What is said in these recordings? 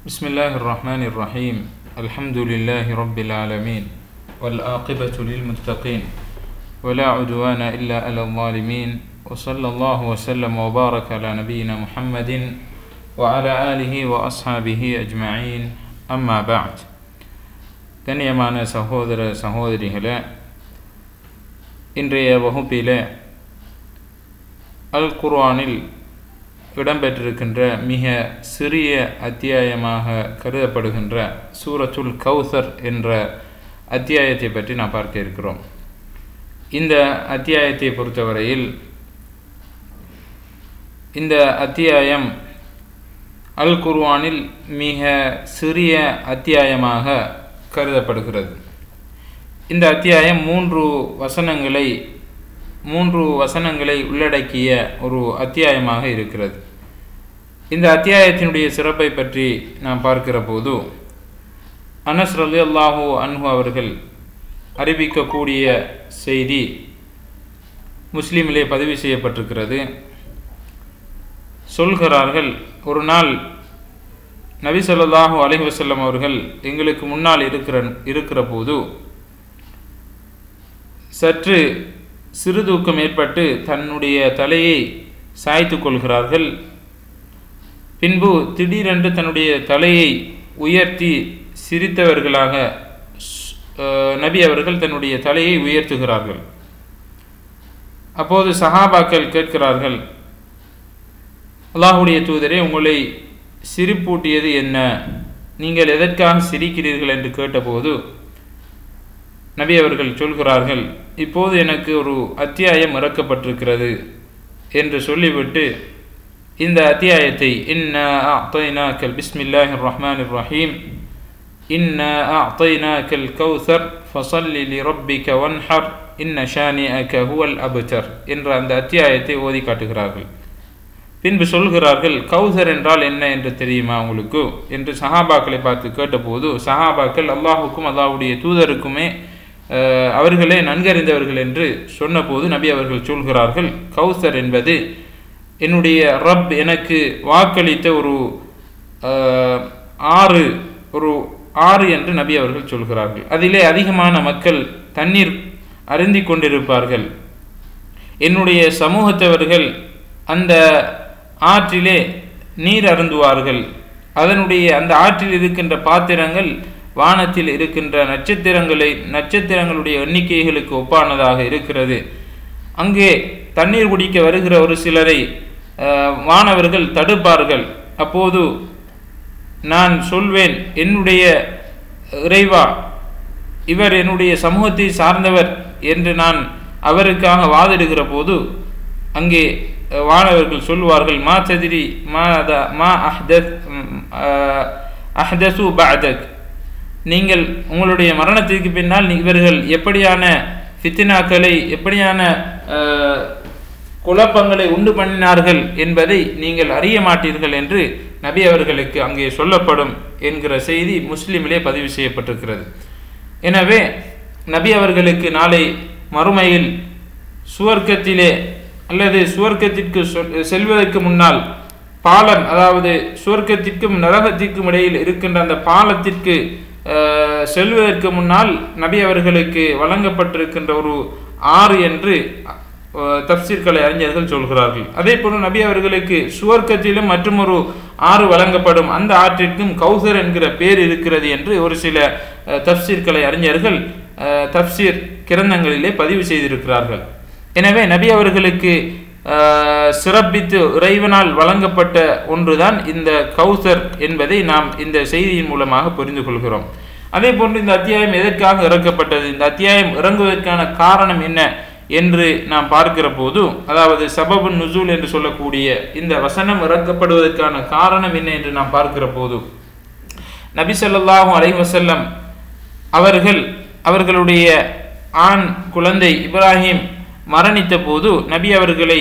بسم الله الرحمن الرحيم الحمد لله رب العالمين والآقبة للمتقين ولا عدوان إلا على الظالمين وصلى الله وسلم وبارك على نبينا محمد وعلى آله وأصحابه أجمعين أما بعد கண்ணியமான சகோதர சகோதரிகளே இன்றைய வகுப்பில் அல் குர்ஆனில் இடம்பெற்றிருக்கின்ற மிக சிறிய அத்தியாயமாக கருதப்படுகின்ற சூரத்துல் கௌசர் என்ற அத்தியாயத்தை பற்றி நாம் பார்க்க இருக்கிறோம் இந்த அத்தியாயத்தை பொறுத்தவரையில் இந்த அத்தியாயம் அல் குர்ஆனில் மிக சிறிய அத்தியாயமாக கருதப்படுகிறது இந்த அத்தியாயம் மூன்று வசனங்களை மூன்று வசனங்களை உள்ளடக்கிய ஒரு அத்தியாயமாக இருக்கிறது இந்த அத்தியாயத்தினுடைய சிறப்பை பற்றி நாம் பார்க்கிற போது அனஸ் ரலி அல்லாஹூ அன்ஹு அவர்கள் அறிவிக்கக்கூடிய செய்தி முஸ்லீமிலே பதிவு செய்யப்பட்டிருக்கிறது சொல்கிறார்கள் ஒரு நாள் நபி சொல்லாஹூ அலி வசல்லம் அவர்கள் எங்களுக்கு முன்னால் இருக்கிற இருக்கிற போது சற்று சிறு தூக்கம் ஏற்பட்டு தன்னுடைய தலையை சாய்த்து கொள்கிறார்கள் பின்பு திடீரென்று தன்னுடைய தலையை உயர்த்தி சிரித்தவர்களாக நபி அவர்கள் தன்னுடைய தலையை உயர்த்துகிறார்கள் அப்போது சஹாபாக்கள் கேட்கிறார்கள் அல்லாஹுடைய தூதரே உங்களை சிரிப்பூட்டியது என்ன நீங்கள் எதற்காக சிரிக்கிறீர்கள் என்று கேட்டபோது நபி அவர்கள் சொல்கிறார்கள் இப்போது எனக்கு ஒரு அத்தியாயம் இறக்கப்பட்டிருக்கிறது என்று சொல்லிவிட்டு இந்த அத்தியாயத்தை இன்ன அத்தைனாக்கல் பிஸ்மில்லாஹி ரஹ்மான் ரஹீம் இன்ன அத்தைனாக்கல் கௌசர் ஃபசல்லி லி ரப்பிக வன்ஹர் இன்ன ஷானிஅக ஹுவல் அபுதர் என்ற அந்த அத்தியாயத்தை ஓதி காட்டுகிறார்கள் பின்பு சொல்கிறார்கள் கௌசர் என்றால் என்ன என்று தெரியுமா உங்களுக்கு என்று சஹாபாக்களை பார்த்து கேட்டபோது சஹாபாக்கள் அல்லாஹுக்கும் அல்லாஹுடைய தூதருக்குமே அவர்களே நன்கறிந்தவர்கள் என்று சொன்னபோது நபி அவர்கள் சொல்கிறார்கள் கௌசர் என்பது என்னுடைய ரப் எனக்கு வாக்களித்த ஒரு ஆறு ஒரு ஆறு என்று நபி அவர்கள் சொல்கிறார்கள் அதிலே அதிகமான மக்கள் தண்ணீர் அருந்தி கொண்டிருப்பார்கள் என்னுடைய சமூகத்தவர்கள் அந்த ஆற்றிலே நீர் அருந்துவார்கள் அதனுடைய அந்த ஆற்றில் இருக்கின்ற பாத்திரங்கள் வானத்தில் இருக்கின்ற நட்சத்திரங்களை நட்சத்திரங்களுடைய எண்ணிக்கைகளுக்கு ஒப்பானதாக இருக்கிறது அங்கே தண்ணீர் குடிக்க வருகிற ஒரு சிலரை மாணவர்கள் தடுப்பார்கள் அப்போது நான் சொல்வேன் என்னுடைய இறைவா இவர் என்னுடைய சமூகத்தை சார்ந்தவர் என்று நான் அவருக்காக வாதிடுகிற போது அங்கே வானவர்கள் சொல்வார்கள் மா ததிரி மா மா அஹ்தத் அஹ்தசு பாதக் நீங்கள் உங்களுடைய மரணத்திற்கு பின்னால் இவர்கள் எப்படியான ஃபித்தினாக்களை எப்படியான குழப்பங்களை உண்டு பண்ணினார்கள் என்பதை நீங்கள் அறிய மாட்டீர்கள் என்று நபி அவர்களுக்கு அங்கே சொல்லப்படும் என்கிற செய்தி முஸ்லீமிலே பதிவு செய்யப்பட்டிருக்கிறது எனவே நபி அவர்களுக்கு நாளை மறுமையில் சுவர்க்கத்திலே அல்லது சுவர்க்கத்திற்கு செல்வதற்கு முன்னால் பாலம் அதாவது சுவர்க்கத்திற்கும் நரகத்திற்கும் இடையில் இருக்கின்ற அந்த பாலத்திற்கு செல்வதற்கு முன்னால் நபி அவர்களுக்கு வழங்கப்பட்டிருக்கின்ற ஒரு ஆறு என்று தப்சீர்களை அறிஞர்கள் சொல்கிறார்கள் அதே போல நபி அவர்களுக்கு சுவர்க்கத்திலும் மற்றும் ஒரு ஆறு வழங்கப்படும் அந்த ஆற்றிற்கும் கௌசர் என்கிற பேர் இருக்கிறது என்று ஒரு சில தப்சீர்களை அறிஞர்கள் தப்சீர் கிரந்தங்களிலே பதிவு செய்திருக்கிறார்கள் எனவே நபி அவர்களுக்கு சிறப்பித்து இறைவனால் வழங்கப்பட்ட ஒன்றுதான் இந்த கௌசர் என்பதை நாம் இந்த செய்தியின் மூலமாக புரிந்து கொள்கிறோம் அதே போன்று இந்த அத்தியாயம் எதற்காக இறக்கப்பட்டது இந்த அத்தியாயம் இறங்குவதற்கான காரணம் என்ன என்று நாம் பார்க்கிற போது அதாவது சபபு நுசூல் என்று சொல்லக்கூடிய இந்த வசனம் இறக்கப்படுவதற்கான காரணம் என்ன என்று நாம் பார்க்கிற போது நபி சொல்லாஹும் அலை வசல்லம் அவர்கள் அவர்களுடைய ஆண் குழந்தை இப்ராஹிம் மரணித்த போது நபி அவர்களை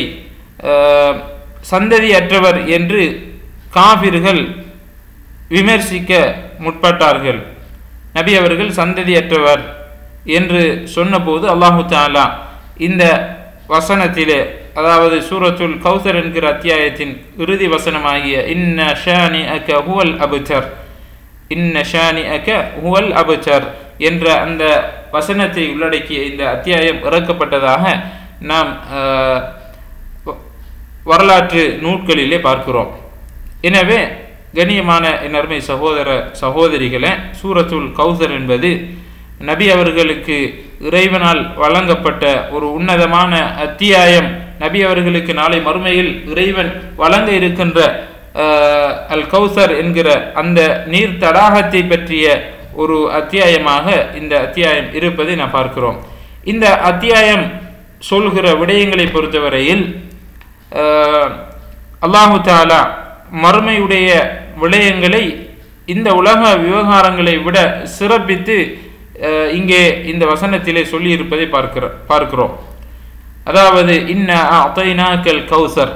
சந்ததியற்றவர் என்று காபிர்கள் விமர்சிக்க முற்பட்டார்கள் நபி அவர்கள் சந்ததியற்றவர் என்று சொன்னபோது அல்லாஹு தாலா இந்த வசனத்திலே அதாவது சூரத்துல் கௌசர் என்கிற அத்தியாயத்தின் இறுதி வசனமாகிய இன்ன ஷானி அக ஹுவல் அபுதர் இன்ன ஷானிஅக ஹுவல் அபுச்சர் என்ற அந்த வசனத்தை உள்ளடக்கிய இந்த அத்தியாயம் இறக்கப்பட்டதாக நாம் ஆஹ், வ- வரலாற்று நூட்களிலே பார்க்கிறோம் எனவே கண்ணியமான என் அருமை சகோதர சகோதரிகளே சூரத்துல் கௌசர் என்பது நபி அவர்களுக்கு இறைவனால் வழங்கப்பட்ட ஒரு உன்னதமான அத்தியாயம் நபி அவர்களுக்கு நாளை மறுமையில் இறைவன் வழங்க இருக்கின்ற ஆஹ், அல் கௌசர் என்கிற அந்த நீர் தடாகத்தை பற்றிய ஒரு அத்தியாயமாக இந்த அத்தியாயம் இருப்பதை நாம் பார்க்கிறோம் இந்த அத்தியாயம் சொல்கிற விடயங்களை பொறுத்தவரையில் ஆஹ், அல்லாஹு தாலா மறுமையுடைய விடயங்களை இந்த உலக விவகாரங்களை விட சிறப்பித்து ஆஹ், இங்கே இந்த வசனத்திலே சொல்லியிருப்பதை பார்க்கிற பார்க்கிறோம் அதாவது இன்ன அத்தைனாக்கல் கௌசர்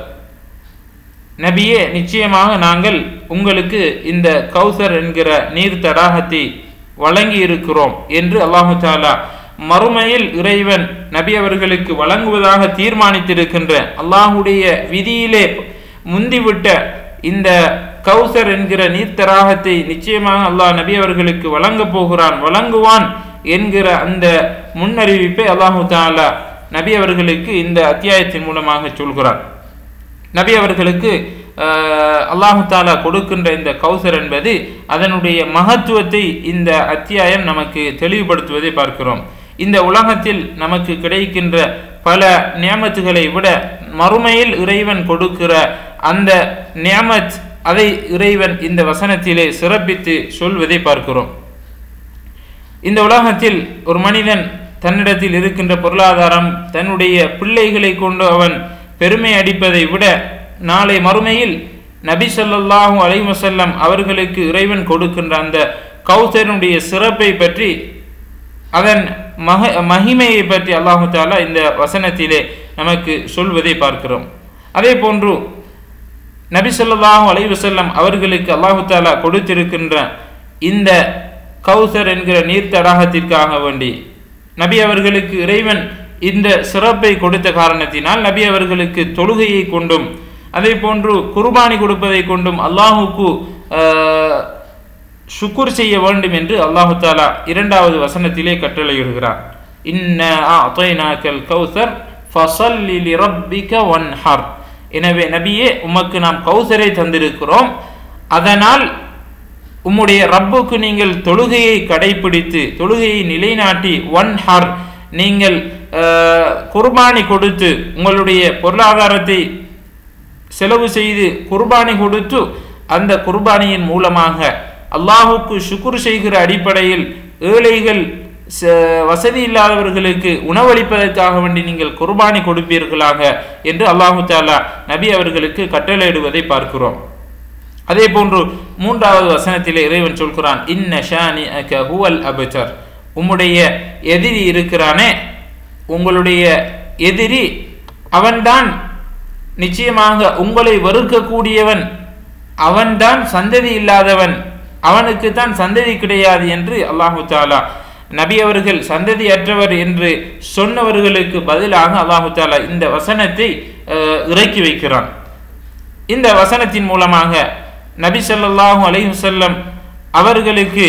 நபியே நிச்சயமாக நாங்கள் உங்களுக்கு இந்த கௌசர் என்கிற நீர் தடாகத்தை வழங்கி இருக்கிறோம் என்று அல்லாஹு தாலா மறுமையில் இறைவன் நபி அவர்களுக்கு வழங்குவதாக தீர்மானித்திருக்கின்ற அல்லாஹுடைய விதியிலே முந்திவிட்ட இந்த கௌசர் என்கிற நீர் தடாகத்தை நிச்சயமாக அல்லாஹ் நபி அவர்களுக்கு வழங்கப் போகிறான் வழங்குவான் என்கிற அந்த முன்னறிவிப்பை அல்லாஹு தாலா நபி அவர்களுக்கு இந்த அத்தியாயத்தின் மூலமாக சொல்கிறான் நபி அவர்களுக்கு ஆஹ், அல்லாஹு தாலா கொடுக்கின்ற இந்த கௌசர் என்பது அதனுடைய மகத்துவத்தை இந்த அத்தியாயம் நமக்கு தெளிவுபடுத்துவதை பார்க்கிறோம் இந்த உலகத்தில் நமக்கு கிடைக்கின்ற பல நியமத்துகளை விட மறுமையில் இறைவன் கொடுக்கிற அந்த நியமத் அதை இறைவன் இந்த வசனத்திலே சிறப்பித்து சொல்வதை பார்க்கிறோம் இந்த உலகத்தில் ஒரு மனிதன் தன்னிடத்தில் இருக்கின்ற பொருளாதாரம் தன்னுடைய பிள்ளைகளை கொண்டு அவன் பெருமை அடிப்பதை விட நாளை மறுமையில் நபி ஸல்லல்லாஹு அலைஹி வஸல்லம் அவர்களுக்கு இறைவன் கொடுக்கின்ற அந்த கௌசரனுடைய சிறப்பை பற்றி அதன் மக மகிமையை பற்றி அல்லாஹு தாலா இந்த வசனத்திலே நமக்கு சொல்வதை பார்க்கிறோம் அதே போன்று நபி ஸல்லல்லாஹு அலைஹி வஸல்லம் அவர்களுக்கு அல்லாஹு தாலா கொடுத்திருக்கின்ற இந்த கௌசர் என்கிற நீர் தடாகத்திற்காக வேண்டி நபி அவர்களுக்கு இறைவன் இந்த சிறப்பை கொடுத்த காரணத்தினால் நபி அவர்களுக்கு தொழுகையை கொண்டும் அதே போன்று குர்பானி கொடுப்பதை கொண்டும் அல்லாஹுக்கு ஆஹ், சுக்குர் செய்ய வேண்டும் என்று அல்லாஹு தாலா இரண்டாவது வசனத்திலே கட்டளையிடுகிறார் இன்ன அத்தைனாக்கல் கௌசர் ஃபஸல்லி லிரப்பிக வன்ஹர் எனவே நபியே உமக்கு நாம் கௌசரை தந்திருக்கிறோம் அதனால் உம்முடைய ரப்புக்கு நீங்கள் தொழுகையை கடைபிடித்து தொழுகையை நிலைநாட்டி ஒன் ஹர் நீங்கள் ஆஹ், குர்பானி கொடுத்து உங்களுடைய பொருளாதாரத்தை செலவு செய்து குர்பானி கொடுத்து அந்த குர்பானியின் மூலமாக அல்லாஹுக்கு சுக்குர் செய்கிற அடிப்படையில் ஏழைகள் ச- வசதி இல்லாதவர்களுக்கு உணவளிப்பதற்காக வேண்டி நீங்கள் குர்பானி கொடுப்பீர்களாக என்று அல்லாஹு தாலா நபி அவர்களுக்கு கட்டளையிடுவதை பார்க்கிறோம் அதே போன்று மூன்றாவது வசனத்திலே இறைவன் சொல்கிறான் இன்ன ஷானி அக ஹுவல் அபச்சர் உம்முடைய எதிரி இருக்கிறானே உங்களுடைய எதிரி அவன்தான் நிச்சயமாக உங்களை வெறுக்கக்கூடியவன் அவன்தான் சந்ததி இல்லாதவன் அவனுக்கு தான் சந்ததி கிடையாது என்று அல்லாஹு தாலா நபி அவர்கள் சந்ததி அற்றவர் என்று சொன்னவர்களுக்கு பதிலாக அல்லாஹு தாலா இந்த வசனத்தை அஹ், இறக்கி வைக்கிறான் இந்த வசனத்தின் மூலமாக நபி ஸல்லல்லாஹு அலைஹி வஸல்லம் அவர்களுக்கு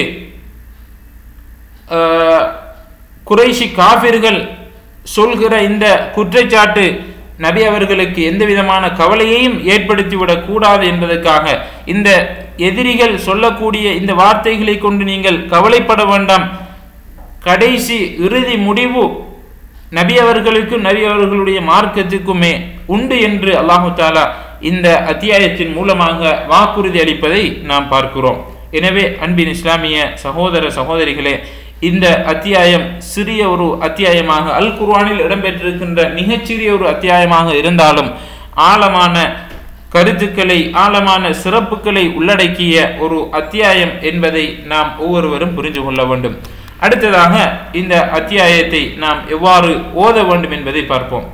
அஹ், குறைஷி காபிர்கள் சொல்கிற இந்த குற்றச்சாட்டு நபி அவர்களுக்கு எந்த விதமான கவலையையும் ஏற்படுத்திவிடக் கூடாது என்பதற்காக இந்த எதிரிகள் சொல்லக்கூடிய இந்த வார்த்தைகளை கொண்டு நீங்கள் கவலைப்பட வேண்டாம் கடைசி இறுதி முடிவு நபி அவர்களுக்கும் நபி அவர்களுடைய மார்க்கத்துக்குமே உண்டு என்று அல்லாஹு தாலா இந்த அத்தியாயத்தின் மூலமாக வாக்குறுதி அளிப்பதை நாம் பார்க்கிறோம் எனவே அன்பின் இஸ்லாமிய சகோதர சகோதரிகளே இந்த அத்தியாயம் சிறிய ஒரு அத்தியாயமாக அல் குர்ஆனில் இடம்பெற்றிருக்கின்ற மிகச்சிறிய ஒரு அத்தியாயமாக இருந்தாலும் ஆழமான கருத்துக்களை ஆழமான சிறப்புகளை உள்ளடக்கிய ஒரு அத்தியாயம் என்பதை நாம் ஒவ்வொருவரும் புரிந்து கொள்ள வேண்டும் அடுத்ததாக இந்த அத்தியாயத்தை நாம் எவ்வாறு ஓத வேண்டும் என்பதை பார்ப்போம்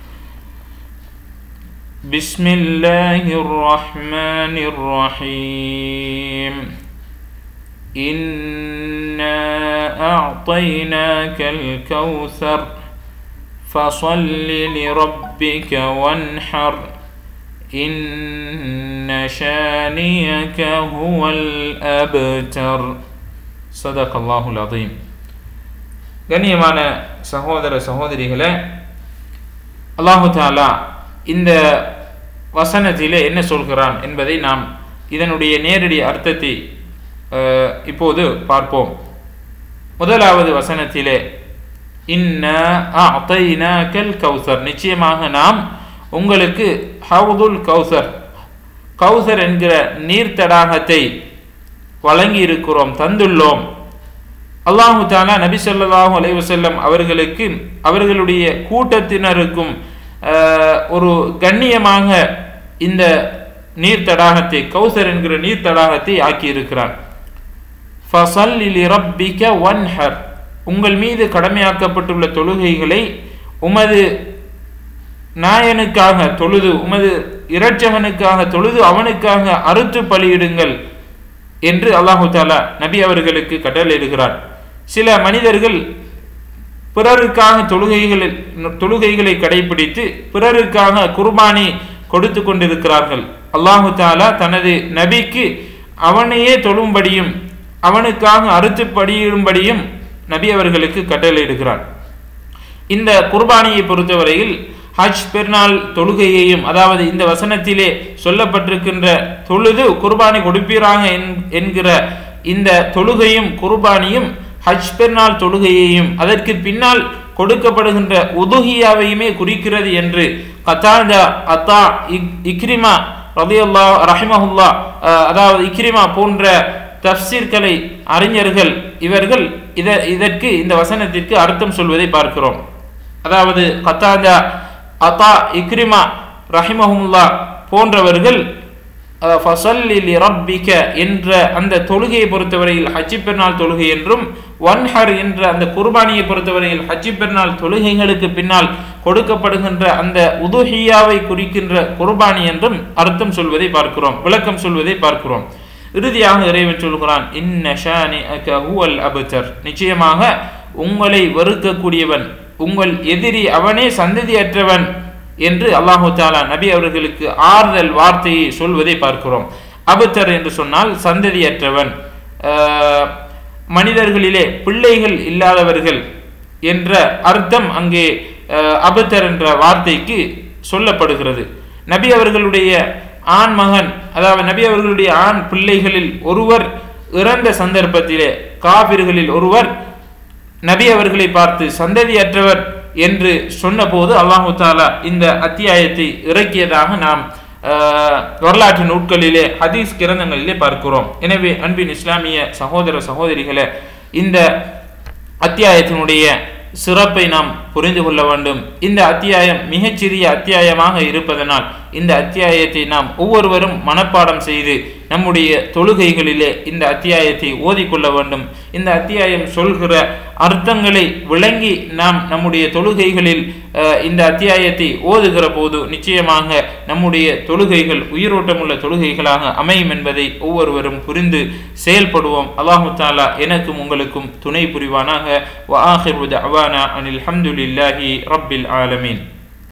بسم الله الرحمن الرحيم إنا أعطيناك الكوثر فصل لربك وانحر إن شانيك هو الأبتر صدق الله العظيم கண்ணியமான சகோதர சகோதரிகளே அல்லாஹு தாலா இந்த வசனத்திலே என்ன சொல்கிறான் என்பதை நாம் இதனுடைய நேரடி அர்த்தத்தை அஹ், இப்போது பார்ப்போம் முதலாவது வசனத்திலே இன்ன அத்தைனாக்கல் கௌசர் நிச்சயமாக நாம் உங்களுக்கு ஹவுதுல் கௌசர் கௌசர் என்கிற நீர் தடாகத்தை வழங்கி இருக்கிறோம் தந்துள்ளோம் அல்லாஹு தாலா நபி ஸல்லல்லாஹு அலைஹி வஸல்லம் அவர்களுக்கு அவர்களுடைய கூட்டத்தினருக்கும் அஹ், ஒரு கண்ணியமாக இந்த நீர் தடாகத்தை கௌசர் என்கிற நீர் தடாகத்தை ஆக்கி இருக்கிறார் ஃபஸல்லி லிரப்பிக வன்ஹர் உங்கள் மீது கடமையாக்கப்பட்டுள்ள தொழுகைகளை உமது நாயனுக்காக தொழுது உமது இரட்சகனுக்காக தொழுது அவனுக்காக அறுத்து பலியிடுங்கள் என்று அல்லாஹு தாலா நபி அவர்களுக்கு கட்டளையிடுகிறார் சில மனிதர்கள் பிறருக்காக தொழுகைகளில் தொழுகைகளை கடைபிடித்து பிறருக்காக குர்பானி கொடுத்து கொண்டிருக்கிறார்கள் அல்லாஹு தாலா தனது நபிக்கு அவனையே தொழும்படியும் அவனுக்காக அறுத்து படியிடும்படியும் நபி அவர்களுக்கு கட்டளையிடுகிறார் இந்த குர்பானியை பொறுத்தவரையில் ஹஜ் பெருநாள் தொழுகையையும் அதாவது இந்த வசனத்திலே சொல்லப்பட்டிருக்கின்ற தொழுது குர்பானி கொடுப்பீராக என்- என்கிற இந்த தொழுகையும் குர்பானியும் ஹஜ் பெருநாள் தொழுகையையும் அதற்கு பின்னால் கொடுக்கப்படுகின்ற உதுகியாவையுமே குறிக்கிறது என்று கத்தாதா அத்தா இக்- இக்ரிமா ரலியல்லா ரஹிமஹுல்லா அஹ், அதாவது இக்ரிமா போன்ற தப்சீர்களை அறிஞர்கள் இவர்கள் இத இதற்கு இந்த வசனத்திற்கு அர்த்தம் சொல்வதை பார்க்கிறோம் அதாவது கத்தாதா அத்தா இக்ரிமா ரஹிமஹுல்லா போன்றவர்கள் அஹ், ஃபஸல்லி லிரப்பிக என்ற அந்த தொழுகையை பொறுத்தவரையில் ஹஜ்ஜி பெருநாள் தொழுகை என்றும் வன்ஹர் என்ற அந்த குர்பானியை பொறுத்தவரையில் ஹஜ்ஜி பெருநாள் தொழுகைகளுக்கு பின்னால் கொடுக்கப்படுகின்ற அந்த உதுஹியாவை குறிக்கின்ற குர்பானி என்றும் அர்த்தம் சொல்வதை பார்க்கிறோம் விளக்கம் சொல்வதை பார்க்கிறோம் இறுதியாக இறைவன் சொல்கிறான் இன்ன ஷானிஅக ஹுவல் அபுதர் நிச்சயமாக உங்களை வெறுக்கக்கூடியவன் உங்கள் எதிரி அவனே சந்ததியற்றவன் என்று அல்லாஹு தாலா நபி அவர்களுக்கு ஆறுதல் வார்த்தையை சொல்வதை பார்க்கிறோம் அபுத்தர் என்று சொன்னால் சந்ததியற்றவன் ஆஹ், மனிதர்களிலே பிள்ளைகள் இல்லாதவர்கள் என்ற அர்த்தம் அங்கே அஹ், அபுத்தர் என்ற வார்த்தைக்கு சொல்லப்படுகிறது நபி அவர்களுடைய ஆண் மகன் அதாவது நபி அவர்களுடைய ஆண் பிள்ளைகளில் ஒருவர் இறந்த சந்தர்ப்பத்திலே காபிர்களில் ஒருவர் நபி அவர்களை பார்த்து சந்ததியற்றவர் என்று சொன்னபோது அல்லாஹு தாலா இந்த அத்தியாயத்தை இறக்கியதாக நாம் ஆஹ், வரலாற்று நூட்களிலே ஹதீஸ் கிரந்தங்களிலே பார்க்கிறோம் எனவே அன்பின் இஸ்லாமிய சகோதர சகோதரிகளே இந்த அத்தியாயத்தினுடைய சிறப்பை நாம் புரிந்து கொள்ள வேண்டும் இந்த அத்தியாயம் மிகச்சிறிய அத்தியாயமாக இருப்பதனால் இந்த அத்தியாயத்தை நாம் ஒவ்வொருவரும் மனப்பாடம் செய்து நம்முடைய தொழுகைகளிலே இந்த அத்தியாயத்தை ஓதிக்கொள்ள வேண்டும் இந்த அத்தியாயம் சொல்கிற அர்த்தங்களை விளங்கி நாம் நம்முடைய தொழுகைகளில் அஹ், இந்த அத்தியாயத்தை ஓதுகிற போது நிச்சயமாக நம்முடைய தொழுகைகள் உயிரோட்டமுள்ள தொழுகைகளாக அமையும் என்பதை ஒவ்வொருவரும் புரிந்து செயல்படுவோம் அல்லாஹு தாலா எனக்கும் உங்களுக்கும் துணை புரிவானாக வ ஆஹிரு தஅவானா அனில் ஹம்துலில்லாஹி ரப்பில் ஆலமீன்